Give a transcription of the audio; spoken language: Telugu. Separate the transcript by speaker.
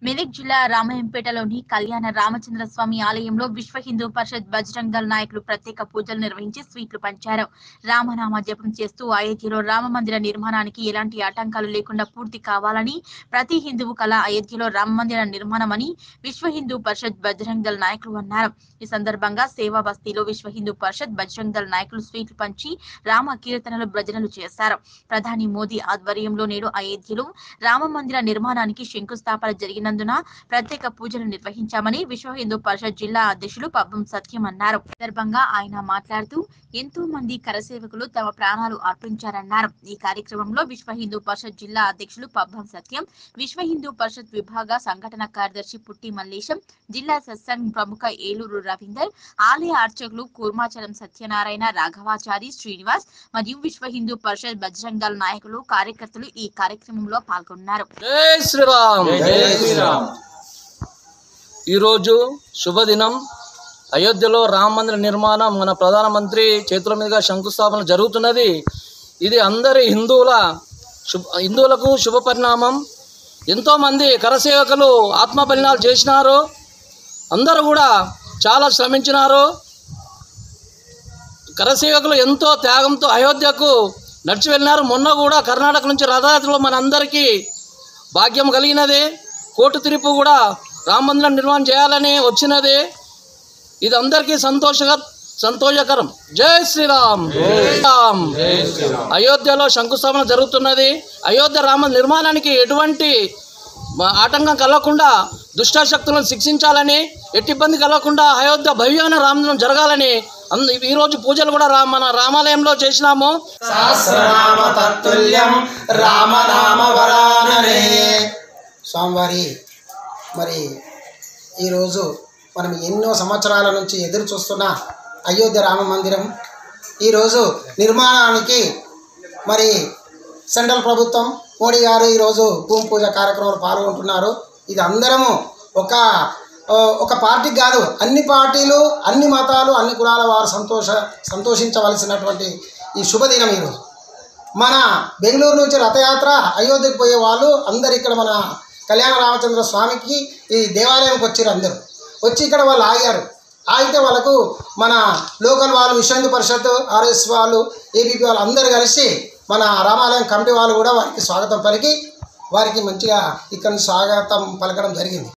Speaker 1: మెదక్ జిల్లా రామాయంపేటలోని కళ్యాణ రామచంద్ర స్వామి ఆలయంలో విశ్వ హిందూ పరిషత్ బజరంగ్ దళ్ నాయకులు ప్రత్యేక పూజలు నిర్వహించి స్వీట్లు పంచారు రామనామ జపం చేస్తూ అయోధ్యలో రామ మందిర నిర్మాణానికి ఎలాంటి ఆటంకాలు లేకుండా పూర్తి కావాలని ప్రతి హిందువు కళ అయోధ్యలో రామ మందిర నిర్మాణమని విశ్వ హిందూ పరిషత్ బజరంగ్ దళ్ నాయకులు అన్నారు ఈ సందర్భంగా సేవా బస్తీలో విశ్వ హిందూ పరిషత్ బజరంగ్ దళ్ నాయకులు స్వీట్లు పంచి రామ కీర్తనలు భజనలు చేశారు ప్రధాని మోదీ ఆధ్వర్యంలో నేడు అయోధ్యలో రామ మందిర నిర్మాణానికి శంకుస్థాపన జరిగినందున ప్రత్యేక పూజలు నిర్వహించామని విశ్వ హిందూ పరిషత్ జిల్లా అధ్యక్షులు పబ్బం సత్యం అన్నారు ఈ సందర్భంగా ఆయన మాట్లాడుతూ ఎంతో మంది కరసేవకులు తమ ప్రాణాలు అర్పించారన్నారు ఈ కార్యక్రమంలో విశ్వ హిందూ పరిషత్ జిల్లా అధ్యక్షులు పబ్బం సత్యం విశ్వ హిందూ పరిషత్ విభాగ సంఘటన కార్యదర్శి పుట్టి మల్లేశం జిల్లా సత్సంగ్ ప్రముఖ ఏలూరు రవీందర్ ఆలయ అర్చకులు కూర్మాచలం సత్యనారాయణ రాఘవాచారి శ్రీనివాస్ మరియు విశ్వ హిందూ పరిషత్ బజరంగ్ దళ్ నాయకులు కార్యకర్తలు ఈ కార్యక్రమంలో పాల్గొన్నారు
Speaker 2: జై శ్రీరామ్
Speaker 3: జై శ్రీరామ్
Speaker 2: ఈరోజు శుభదినం అయోధ్యలో రామ మందిర నిర్మాణం మన ప్రధానమంత్రి చేతుల మీదుగా శంకుస్థాపన జరుగుతున్నది ఇది అందరి హిందువుల శుభ హిందువులకు శుభ పరిణామం ఎంతోమంది కరసేవకులు ఆత్మ బలినాలు చేసినారు అందరూ కూడా చాలా శ్రమించినారు కరసేవకులు ఎంతో త్యాగంతో అయోధ్యకు నడిచి వెళ్ళినారు మొన్న కూడా కర్ణాటక నుంచి రథయాత్రలో మనందరికీ భాగ్యం కలిగినది కోర్టు తీర్పు కూడా రామ మందిరం నిర్మాణం చేయాలని వచ్చినది ఇది అందరికీ సంతోషక సంతోషకరం జై శ్రీరామ్ రామ్ అయోధ్యలో శంకుస్థాపన జరుగుతున్నది అయోధ్య రామ నిర్మాణానికి ఎటువంటి మ- ఆటంకం కలగకుండా దుష్టశక్తులను శిక్షించాలని ఎట్టి ఇబ్బంది కలగకుండా అయోధ్య భవ్యమైన రామదినం జరగాలని అంద ఈరోజు పూజలు కూడా రా మన రామాలయంలో చేసినాము
Speaker 3: సహస్రనామ తత్తుల్యం రామనామ వరాననే
Speaker 4: స్వామివారి మరి ఈరోజు మనం ఎన్నో సంవత్సరాల నుంచి ఎదురు చూస్తున్న అయోధ్య రామ మందిరం ఈరోజు నిర్మాణానికి మరి సెంట్రల్ ప్రభుత్వం మోడీ గారు ఈరోజు భూమి పూజ కార్యక్రమంలో పాల్గొంటున్నారు ఇది అందరము ఒక ఆ, ఒక పార్టీకి కాదు అన్ని పార్టీలు అన్ని మతాలు అన్ని కులాల వారు సంతోష సంతోషించవలసినటువంటి ఈ శుభదినం ఈరోజు మన బెంగళూరు నుంచి రథయాత్ర అయోధ్యకు పోయే వాళ్ళు అందరు ఇక్కడ మన కళ్యాణ రామచంద్ర స్వామికి ఈ దేవాలయంకి వచ్చారు అందరూ వచ్చి ఇక్కడ వాళ్ళు ఆగారు ఆగితే వాళ్ళకు మన లోకల్ వాళ్ళు విశ్వ హిందూ పరిషత్ ఆర్ఎస్ వాళ్ళు ఏబీపీ వాళ్ళు అందరూ కలిసి మన రామాలయం కమిటీ వాళ్ళు కూడా వారికి స్వాగతం పలికి వారికి మంచిగా ఇక్కడ నుంచి స్వాగతం పలకడం జరిగింది